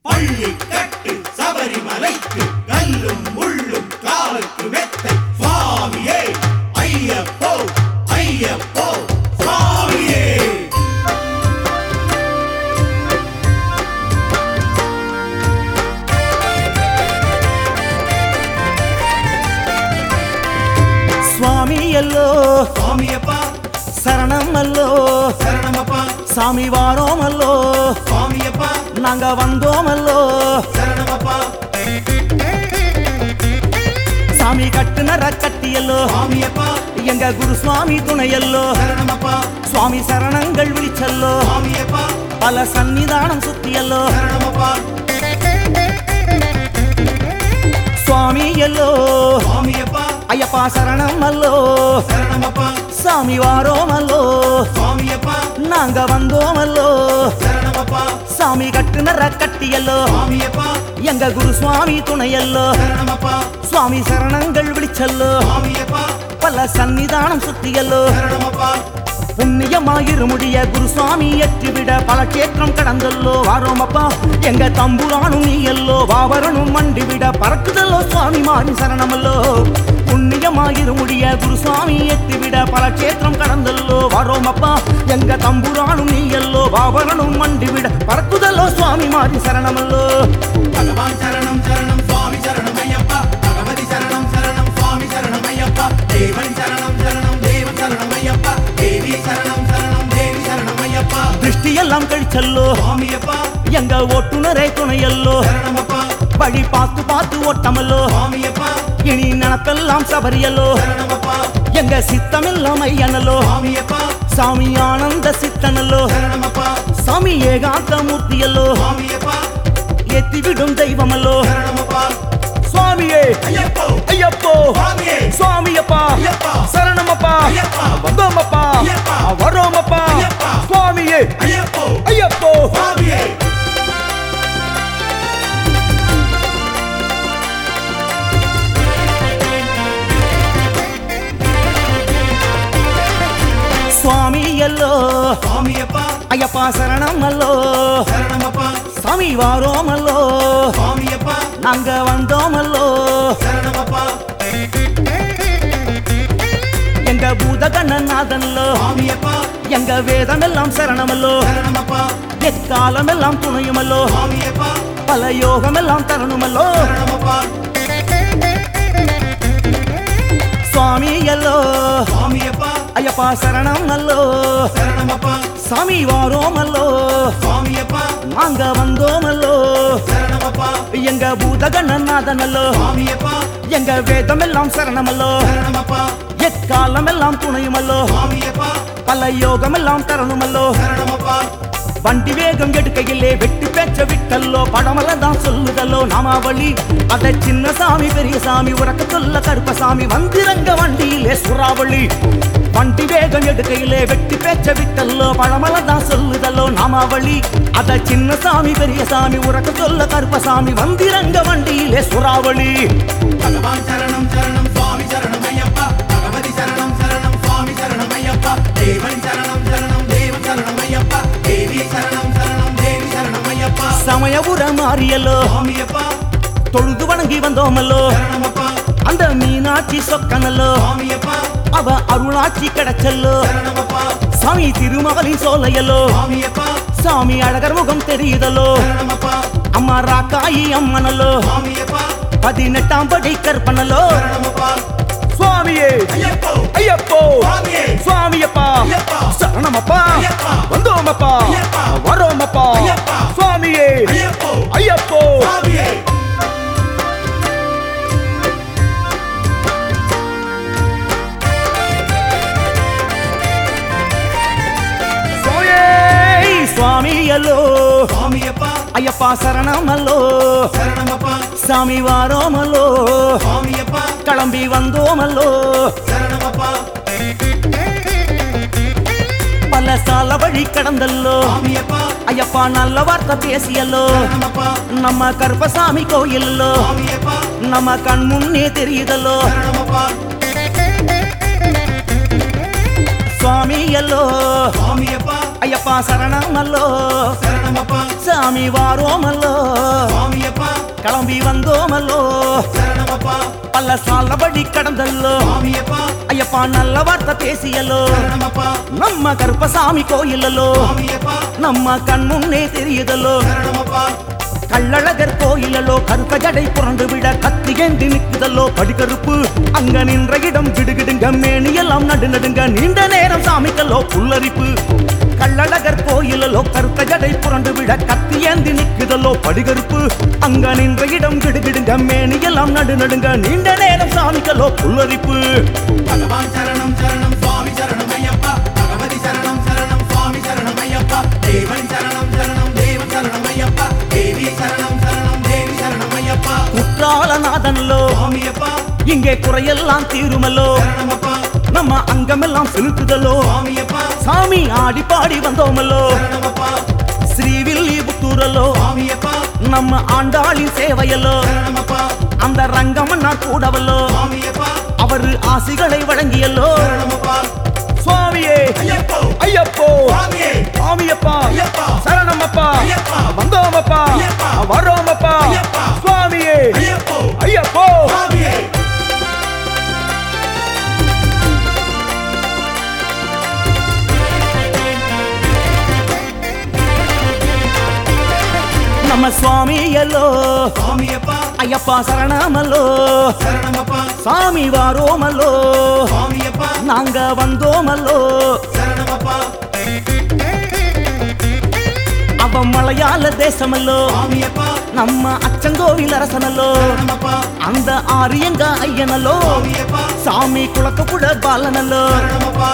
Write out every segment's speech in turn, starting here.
பள்ளி கட்டு சபரிமலைக்கு கல்லும் முள்ளும் காலுக்கு மெத்தை சுவாமியே ஐயப்போ ஐயப்போ சுவாமியே சுவாமி எல்லோ சுவாமியப்பா சரணம் அல்லோ சரணமப்பா சாமி வாரோம் அல்லோ சுவாமியப்பா நாங்க வந்தோம் அல்லோ சரணமப்பா சாமி கட்டுன ரக்கட்டியல்லோ சுவாமியப்பா எங்க குரு சுவாமி துணையல்லோ சரணமப்பா சுவாமி சரணங்கள் விழிச்சல்லோ சுவாமியப்பா பல சன்னிதானம் சுத்தியல்லோ சரணமப்பா சுவாமி எல்லோ சுவாமியப்பா ஐயப்பா சரணம் அல்லோ சரணமப்பா சாமி வாரோம் அல்லோ சுவாமியப்பா நாங்க வந்தோம் அல்லோ சரணமப்பா சாமி கட்டுன ரக்கட்டியல்லோ சுவாமியப்பா எங்க குரு சுவாமி துணையல்லோ சரணமப்பா சுவாமி சரணங்கள் விழிச்சல்லோ சுவாமியப்பா பல சன்னிதானம் சுத்தியல்லோ சரணமப்பா புண்ணியமாயிருமுடிய குருசுவாமி ஏற்றிவிட பல கேற்றம் கடந்தல்லோ வாரோமப்பா எங்க தம்புரானும் நீ எல்லோ வாவரனும் மண்டிவிட பறக்குதல்லோ சுவாமி மாறி சரணமல்லோ புண்ணியமாயிருமுடிய குருசுவாமி ஏற்றிவிட பல கேத்திரம் கடந்தல்லோ வாரோமப்பா எங்க தம்புரானும் நீ எல்லோ வாவரனும் மண்டிவிட பறக்குதல்லோ சுவாமி மாறி சரணமல்லோ பகவான் சரணம் சரணம் சுவாமி சரணம் ஐயப்பா பகவதி சரணம் சரணம் சுவாமி சரணம் ஐயப்பா தேவன் சரணம் சரணம் தேவன் சரணம் ஐயப்பா தேவி சரணம் சரணம் தேவி சரணம் ஐயப்பா திருஷ்டியெல்லாம் கழிச்சல்லோ சுவாமியப்பா எங்க ஓட்டுநரே துணையல்லோ சரணமப்பா வழி பார்த்து பார்த்து ஓட்டமல்லோ சுவாமியப்பா இனி நினப்பெல்லாம் சபரியல்லோ சரணமப்பா எங்க சித்தமெல்லாம் ஐயனல்லோ சுவாமியப்பா சாமி ஆனந்த சித்தனல்லோ சரணமப்பா சாமி ஏகாந்த மூர்த்தியல்லோ சுவாமியப்பா ஏத்தி விடும் தெய்வமல்லோ சரணமப்பா சுவாமியே ஐயப்போ ஐயப்போ சுவாமியே சுவாமியப்பா ஐயப்பா சரணமப்பா ஐயப்பா வந்தோமப்பா ஐயப்பா வரோமப்பா ஐயப்பா சுவாமியே ஐயப்போ ஐயப்போ சுவாமியே சுவாமி எல்லோ சுவாமியப்பா ஐயப்பா சரணம் அல்லோ சரணமப்பா சாமி வாரோம் அல்லோ சுவாமியப்பா நாங்க வந்தோம் அல்லோ சரணமப்பா எங்க பூதகண்ணநாதன்லோ சுவாமியப்பா எங்க வேதமெல்லாம் சரணமல்லோ சரணமப்பா எக்காலமெல்லாம் துணையுமல்லோ சுவாமியப்பா பல யோகமெல்லாம் தரணுமல்லோ சரணமப்பா சுவாமி எல்லோ சுவாமியப்பா ஐயப்பா சரணம் அல்லோ சரணமப்பா சாமி வாரோம் அல்லோ சுவாமியப்பா நாங்க வந்தோம் அல்லோ சரணமப்பா எங்க பூதகண்ணநாதன் அல்லோ சுவாமியப்பா எங்க வேதமெல்லாம் சரணமல்லோ சரணமப்பா எக்காலமெல்லாம் துணையுமல்லோ சுவாமியப்பா பல யோகமெல்லாம் தரணுமல்லோ சரணமப்பா வண்டி வேகம் எடுக்கையிலே வெட்டி பேச்ச விட்டல்லோ படமெல்லாம் தான் சொல்லுதல்லோ நாமாவளி அத சின்ன சாமி பெரிய சாமி உறக்க சொல்ல கருப்பசாமி வந்திரங்க வண்டியிலே சுறாவளி வண்டி வேகம் எடுக்கையிலே வெட்டி பேச்ச விட்டல்லோ பழமெல்லாம் தான் சொல்லுதல்லோ நாமாவளி அத சின்ன சாமி பெரிய சாமி உறக்க சொல்ல கருப்பசாமி வந்திரங்க வண்டியிலே சுறாவளி பகவான் சரணம் சரணம் சுவாமி சரணம் ஐயப்பா பகவதி சரணம் சரணம் சுவாமி சரணம் ஐயப்பா தேவன் சரணம் சரணம் தேவன் சரணம் ஐயப்பா தேவி சரணம் சரணம் தேவி சரணம் ஐயப்பா சமயபுர மாறியல்லோ சுவாமியப்பா தொழுது வணங்கி வந்தோமல்லோ சரணமப்பா அந்த மீனாட்சி சொக்கனல்லோ சுவாமியப்பா அவ அருளாட்சி கிடைச்சல்லோ சரணமப்பா சாமி திருமகளின் சோலையல்லோ சுவாமியப்பா சாமி அழகர் முகம் தெரியுதல்லோ சரணமப்பா அம்மா ராக்காயி அம்மனல்லோ சுவாமியப்பா பதினெட்டாம் படி கற்பனல்லோ சரணமப்பா சுவாமியே ஐயப்போ ஐயப்போ சுவாமியே சுவாமியப்பா ஐயப்பா சரணமப்பா ஐயப்பா வந்தோமப்பா ஐயப்பா வரோமப்பா ஐயப்பா சுவாமியே ஐயப்போ ஐயப்போ சுவாமியே சுவாமியே சுவாமியல்லோ சுவாமியப்பா ஐயப்பா சரணமல்லோ சரணமப்பா சாமி வாரோமல்லோ சுவாமியப்பா கிளம்பி வந்தோமல்லோ சரணமப்பா பல சால வழி கடந்தல்லோ சுவாமியப்பா ஐயப்பா நல்ல வார்த்தை பேசியல்லோ சரணமப்பா நம்ம கருப்பசாமி கோயில்லோ சுவாமியப்பா நம்ம கண் முன்னே தெரியுதல்லோ சரணமப்பா சுவாமி எல்லோ சுவாமியப்பா ஐயப்பா சரணமல்லோ சரணமப்பா சாமி வாரோமல்லோ கிளம்பி வந்தோமல்லோ சரணமப்பா பல்ல சாலபடி கடந்தல்லோ சுவாமியப்பா ஐயப்பா நல்ல வார்த்தை பேசியல்லோ சரணமப்பா நம்ம கருப்பசாமி கோயிலல்லோ சுவாமியப்பா நம்ம கண் முன்னே தெரியுதல்லோ சரணமப்பா கள்ளழகர் கோயிலல்லோ கருப்ப ஜடை புரண்டு விட கத்தி ஏந்தி நிக்குதல்லோ படிக்கருப்பு அங்க நின்ற இடம் கிடுகிடுங்க மேனியெல்லாம் நடு நடுங்க நீண்ட நேரம் சாமிக்கல்லோ புல்லரிப்பு கள்ளழகர் கோயிலல்லோ கருத்த ஜடை புரண்டு விட கத்தி ஏந்தி நிக்குதல்லோ படிகருப்பு அங்க நின்ற இடம் கிடுகிடுங்க மேனியெல்லாம் நடு நடுங்க நீண்ட நேரம் சாமிக்கல்லோ புல்லரிப்பு பகவான் சரணம் சரணம் சுவாமி சரணம் ஐயப்பா பகவதி சரணம் சரணம் சுவாமி சரணம் ஐயப்பா தேவன் சரணம் சரணம் தேவன் சரணம் ஐயப்பா தேவி சரணம் சரணம் தேவி சரணம் ஐயப்பா குற்றாலநாதன்லோ சுவாமியப்பா இங்கே குறையெல்லாம் தீருமல்லோ சரணமப்பா நம்ம அங்கமெல்லாம் செலுத்துதலோ சுவாமியப்பா சாமி ஆடி பாடி வந்தோமல்லோ சரணமப்பா ஸ்ரீவில்லி புத்தூரலோ சுவாமியப்பா நம்ம ஆண்டாளின் சேவையல்லோ சரணமப்பா அந்த ரங்கமன்னா கூடவல்லோ சுவாமியப்பா அவரு ஆசிகளை வழங்கியல்லோ சரணமப்பா சுவாமியே ஐயப்போ ஐயப்போ சுவாமியே சுவாமியப்பா ஐயப்பா சரணமப்பா ஐயப்பா வந்தோமப்பா ஐயப்பா வரோமப்பா ஐயப்பா சுவாமியே ஐயப்போ ஐயப்போ சுவாமியே நம்ம சுவாமியல்லோ சுவாமியப்பா ஐயப்பா சரணமல்லோ சரணமப்பா சாமி வாரோமல்லோ சுவாமியப்பா நாங்க வந்தோமல்லோ சரணமப்பா அவ மலையாள தேசமல்லோ சுவாமியப்பா நம்ம அச்சங்கோவில் அரசனல்லோ சரணமப்பா அந்த ஆரியங்க ஐயனல்லோ சுவாமியப்பா சாமி குளக்க கூட பாலனல்லோ சரணமப்பா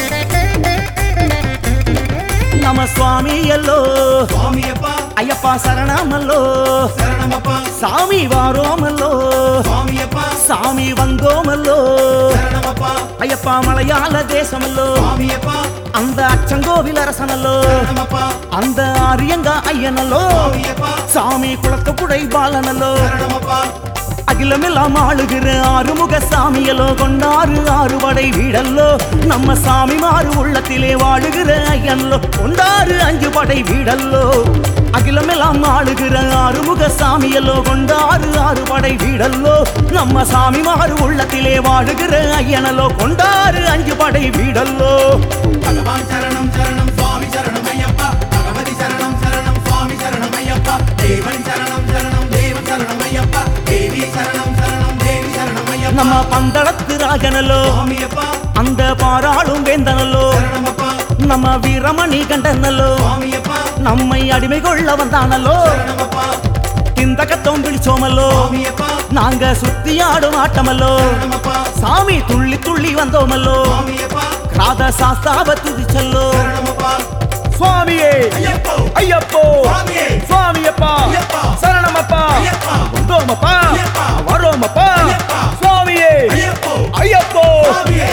நம்ம சுவாமி எல்லோ சுவாமியப்பா ஐயப்பா சரணமல்லோ சரணமப்பா சாமி வாரோமல்லோ சுவாமியப்பா சாமி வந்தோமல்லோ சரணமப்பா ஐயப்பா மலையாள தேசமல்லோ சுவாமியப்பா அந்த அச்சங்கோவில் அரசனல்லோ சரணமப்பா அந்த ஆரியங்க ஐயனல்லோ சுவாமியப்பா சாமி குளக்க புடை பாலனல்லோ சரணமப்பா அகிலமெல்லாம் ஆளுகிற ஆறுமுக சாமியலோ கொண்டாறு ஆறுபடை வீடல்லோ நம்ம சாமி மாறு உள்ளத்திலே வாழுகிற ஐயன்லோ கொண்டாறு அஞ்சு படை வீடல்லோ அகிலமெல்லாம் ஆளுகிற ஆறுமுக சாமியலோ கொண்டாறு ஆறுபடை வீடல்லோ நம்ம சாமி மாறு உள்ளத்திலே வாழுகிற ஐயனலோ கொண்டாறு அஞ்சு படை வீடல்லோ பகவான் சரணம் சரணம் சுவாமி சரணம் ஐயப்பா பகவதி சரணம் சரணம் சுவாமி சரணம் ஐயப்பா தேவன் சரணம் சரணம் தேவன் சரணம் ஐயப்பா தேவி சரணம் சரணம் தேவி சரணம் ஐயப்பா நம்ம பந்தளத்து ராகனலோ சுவாமியப்பா அந்த பாராளும் வேந்தனல்லோ சரணமப்பா நம்ம வீரமணி கண்டனல்லோ சுவாமியப்பா நம்மை அடிமை கொள்ள வந்தானல்லோ சரணமப்பா இந்த கத்தம் விழிச்சோமல்லோ சுவாமியப்பா நாங்க சுத்தி ஆடும் ஆட்டமல்லோ சரணமப்பா சாமி துள்ளி துள்ளி வந்தோமல்லோ சுவாமியப்பா ராத சாஸ்தாப துதிச்சல்லோ சரணமப்பா சுவாமியே ஐயப்போ ஐயப்போ சுவாமியே சுவாமியப்பா ஐயப்பா சரணமப்பா ஐயப்பா வந்தோமப்பா ஐயப்பா வரோமப்பா ஐயப்பா சுவாமியே ஐயப்போ ஐயப்போ சுவாமியே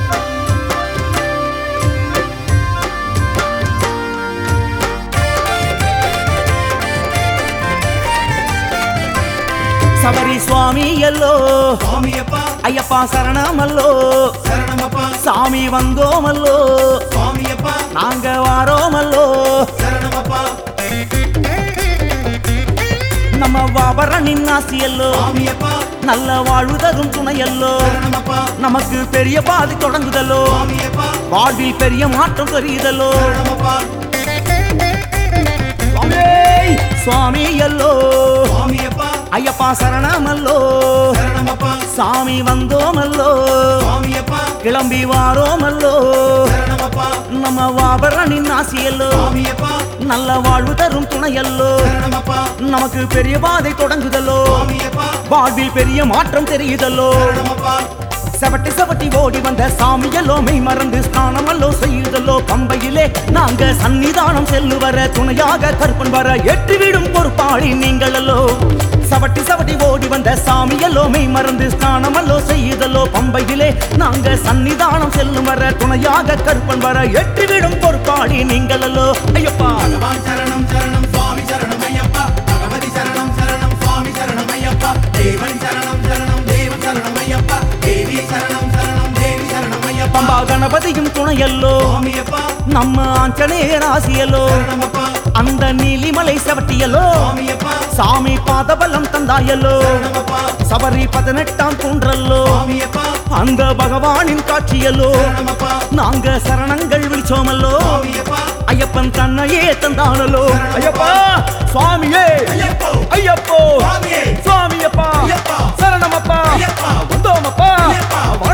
சபரி சுவாமி எல்லோ சுவாமியப்பா ஐயப்பா சரணமல்லோ சரணமப்பா சாமி வந்தோமல்லோ சுவாமியப்பா நாங்க வாரோமல்லோ சரணமப்பா நம்ம வாபரனின் ஆசியல்லோ சுவாமியப்பா நல்ல வாழ்வு தரும் துணையல்லோ சரணமப்பா நமக்கு பெரிய பாதி தொடங்குதலோ சுவாமியப்பா வாழ்வில் பெரிய மாற்றம் தெரியுதலோ சரணமப்பா சுவாமியே! சுவாமி எல்லோ சுவாமியப்பா ஐயப்பா சரணமல்லோ சரணமப்பா சாமி வந்தோமல்லோ சுவாமியப்பா கிளம்பி வாரோமல்லோ சரணமப்பா நம்ம வாபரனின் ஆசியல்லோ சுவாமியப்பா நல்ல வாழ்வு தரும் துணையல்லோ சரணமப்பா நமக்கு பெரிய பாதை தொடங்குதலோ சுவாமியப்பா வாழ்வில் பெரிய மாற்றம் தெரியுதல்லோ சரணமப்பா செவட்டி செவட்டி ஓடி வந்த சாமியல்லோ மெய் மறந்து ஸ்நானமல்லோ செய்யுதல்லோ பம்பையிலே நாங்க சன்னிதானம் செல்லுவர துணையாக கற்பன் வர எட்டுவிடும் பொறுப்பாளி நீங்களல்லோ சவட்டி சவட்டி ஓடி வந்த சாமியல்லோ மெய் மறந்து ஸ்நானமல்லோ செய்யுதல்லோ பம்பையிலே நாங்க சன்னிதானம் செல்லும் வர துணையாக கற்பன் வர எட்டுவிடும் பொறுப்பாளி நீங்களல்லோ ஐயப்பா பகவான் சரணம் சரணம் சுவாமி சரணம் ஐயப்பா பகவதி சரணம் சரணம் சுவாமி சரணம் ஐயப்பா தேவன் சரணம் சரணம் தேவன் சரணம் ஐயப்பா தேவி சரணம் சரணம் தேவி சரணம் ஐயப்பா பம்பா கணபதியும் துணையல்லோ சுவாமியப்பா நம்ம ஆஞ்சநேயர் ஆசியல்லோ சரணமப்பா அந்த நீலிமலை செவட்டியலோ சுவாமியப்பா சாமி பாதபலம் தந்தாயல்லோ சரணமப்பா சபரி பதினெட்டாம் தோன்றல்லோ சுவாமியப்பா அந்த பகவானின் காட்சியல்லோ சரணமப்பா நாங்க சரணங்கள் விழிச்சோமல்லோ சுவாமியப்பா ஐயப்பன் தன்னையே தந்தானல்லோ ஐயப்பா சுவாமியே ஐயப்போ ஐயப்போ சுவாமியே சுவாமியப்பா ஐயப்பா சரணமப்பா ஐயப்பா வந்தோமப்பா ஐயப்பா